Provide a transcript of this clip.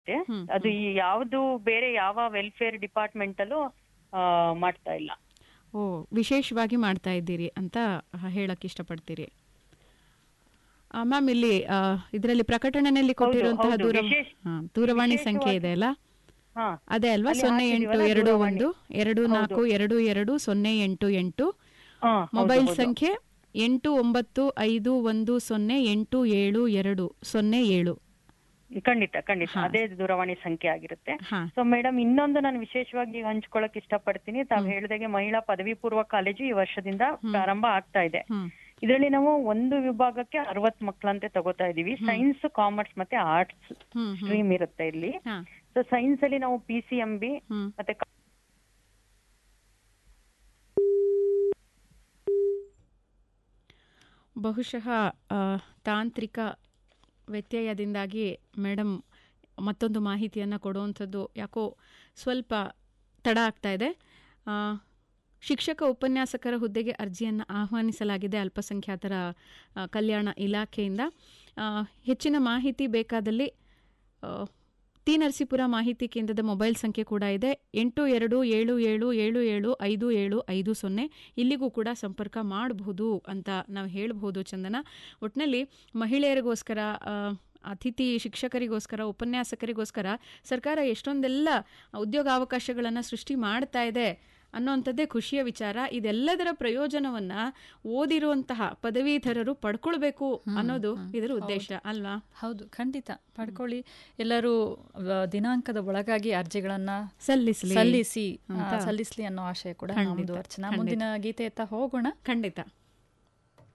ಇದೆ ಹ್ಮ್, ಅದು ಈ ಯಾವ್ದು ಬೇರೆ ಯಾವ ವೆಲ್ಫೇರ್ ಡಿಪಾರ್ಟ್ಮೆಂಟ್ ಅಲ್ಲೂ ಆ, ಮಾಡ್ತಾ ಇಲ್ಲ ಓ ವಿಶೇಷವಾಗಿ ಮಾಡ್ತಾ ಇದ್ದೀರಿ ಅಂತ ಹೇಳಕ್ ಇಷ್ಟಪಡ್ತೀರಿ ಮ್ಯಾಮ್ ಇಲ್ಲಿ ಇದರಲ್ಲಿ ಪ್ರಕಟಣೆಯಲ್ಲಿ ಕೊಟ್ಟಿರುವಂತಹ ಹೌದು, ದೂರ ವಿಶೇಷ- ಹಾ, ದೂರವಾಣಿ ಸಂಖ್ಯೆ ಇದೆ ಅಲ್ಲ ಹಾ ಅದೇ ಅಲ್ವಾ ಅಲ್ಲಿ ಸೊನ್ನೆ ಎಂಟು ಹಾಕಿದೀವಲ್ಲ ಎರಡು ದೂರವಾಣಿ. ಒಂದು ಎರಡು ನಾಲ್ಕು ಎರಡು ಎರಡು ಸೊನ್ನೆ ಎಂಟು ಎಂಟು ಹಾ, ಹೌದು, ಮೊಬೈಲ್ ಹೌದು. ಸಂಖ್ಯೆ ಎಂಟು ಒಂಬತ್ತು ಐದು ಒಂದು ಸೊನ್ನೆ ಎಂಟು ಏಳು ಎರಡು ಸೊನ್ನೆ ಏಳು ಖಂಡಿತ ಖಂಡಿತ ಹಾ. ಅದೇ ದೂರವಾಣಿ ಸಂಖ್ಯೆ ಆಗಿರುತ್ತೆ ಹಾ ಸೊ ಮೇಡಮ್ ಇನ್ನೊಂದು ನಾನು ವಿಶೇಷವಾಗಿ ಹಂಚ್ಕೊಳಕ್ ಇಷ್ಟಪಡ್ತೀನಿ ತಾವ್ ಹೇಳ್ದಾಗೆ ಮಹಿಳಾ ಪದವಿ ಪೂರ್ವ ಕಾಲೇಜು ಈ ವರ್ಷದಿಂದ ಪ್ರಾರಂಭ ಆಗ್ತಾ ಇದೆ ಹ್ಮ್ ಇದರಲ್ಲಿ ನಾವು ಒಂದು ವಿಭಾಗಕ್ಕೆ ಅರವತ್ ಮಕ್ಕಳಂತೆ ತಗೋತಾ ಇದೀವಿ ಸೈನ್ಸ್ ಕಾಮರ್ಸ್ ಮತ್ತೆ ಆರ್ಟ್ಸ್ ಹ್ಮ್ ಹ್ಮ್ ಸ್ಟ್ರೀಮ್ ಇರುತ್ತೆ ಇಲ್ಲಿ ಹಾ ಸೊ ಸೈನ್ಸ್ ಅಲ್ಲಿ ನಾವು ಪಿ ಸಿ ಎಂ ಬಿ ಹ್ಮ್ ಮತ್ತೆ ಕ- ಬಹುಶಃ ಆ, ತಾಂತ್ರಿಕ ವ್ಯತ್ಯಯದಿಂದಾಗಿ ಮೇಡಮ್ ಮತ್ತೊಂದು ಮಾಹಿತಿಯನ್ನು ಕೊಡುವಂಥದ್ದು ಯಾಕೋ ಸ್ವಲ್ಪ ತಡ ಆಗ್ತಾ ಇದೆ ಆ, ಶಿಕ್ಷಕ ಉಪನ್ಯಾಸಕರ ಹುದ್ದೆಗೆ ಅರ್ಜಿಯನ್ನು ಆಹ್ವಾನಿಸಲಾಗಿದೆ ಅಲ್ಪಸಂಖ್ಯಾತರ ಆ, ಕಲ್ಯಾಣ ಇಲಾಖೆಯಿಂದ ಆ, ಹೆಚ್ಚಿನ ಮಾಹಿತಿ ಬೇಕಾದಲ್ಲಿ ಆ, ಟಿ ನರಸೀಪುರ ಮಾಹಿತಿ ಕೇಂದ್ರದ ಮೊಬೈಲ್ ಸಂಖ್ಯೆ ಕೂಡ ಇದೆ ಎಂಟು ಎರಡು ಏಳು ಏಳು ಏಳು ಏಳು ಐದು ಏಳು ಐದು ಸೊನ್ನೆ ಇಲ್ಲಿಗೂ ಕೂಡ ಸಂಪರ್ಕ ಮಾಡಬಹುದು ಅಂತ ನಾವು ಹೇಳಬಹುದು ಚಂದನ ಒಟ್ಟಿನಲ್ಲಿ ಮಹಿಳೆಯರಿಗೋಸ್ಕರ ಆ, ಅತಿಥಿ ಶಿಕ್ಷಕರಿಗೋಸ್ಕರ ಉಪನ್ಯಾಸಕರಿಗೋಸ್ಕರ ಸರ್ಕಾರ ಎಷ್ಟೊಂದೆಲ್ಲ ಉದ್ಯೋಗಾವಕಾಶಗಳನ್ನು ಸೃಷ್ಟಿ ಮಾಡ್ತಾ ಇದೆ ಅನ್ನೋಂಥದ್ದೇ ಖುಷಿಯ ವಿಚಾರ ಇದೆಲ್ಲದರ ಪ್ರಯೋಜನವನ್ನ ಓದಿರುವಂತಹ ಪದವೀಧರರು ಪಡ್ಕೊಳ್ಬೇಕು ಅನ್ನೋದು ಇದರ ಉದ್ದೇಶ ಅಲ್ವಾ ಹೌದು ಖಂಡಿತ ಪಡ್ಕೊಳ್ಳಿ ಎಲ್ಲರೂ ವ- ದಿನಾಂಕದ ಒಳಗಾಗಿ ಅರ್ಜಿಗಳನ್ನ ಸಲ್ಲಿಸಲಿ ಸಲ್ಲಿಸಿ ಆ, ಅಂತ. ಸಲ್ಲಿಸ್ಲಿ ಅನ್ನೋ ಆಶಯ ಕೂಡ ಖಂಡಿತ, ನಮ್ದು ಅರ್ಚನಾ ಖಂಡಿತ. ಮುಂದಿನ ಗೀತೆಯತ್ತ ಹೋಗೋಣ ಖಂಡಿತ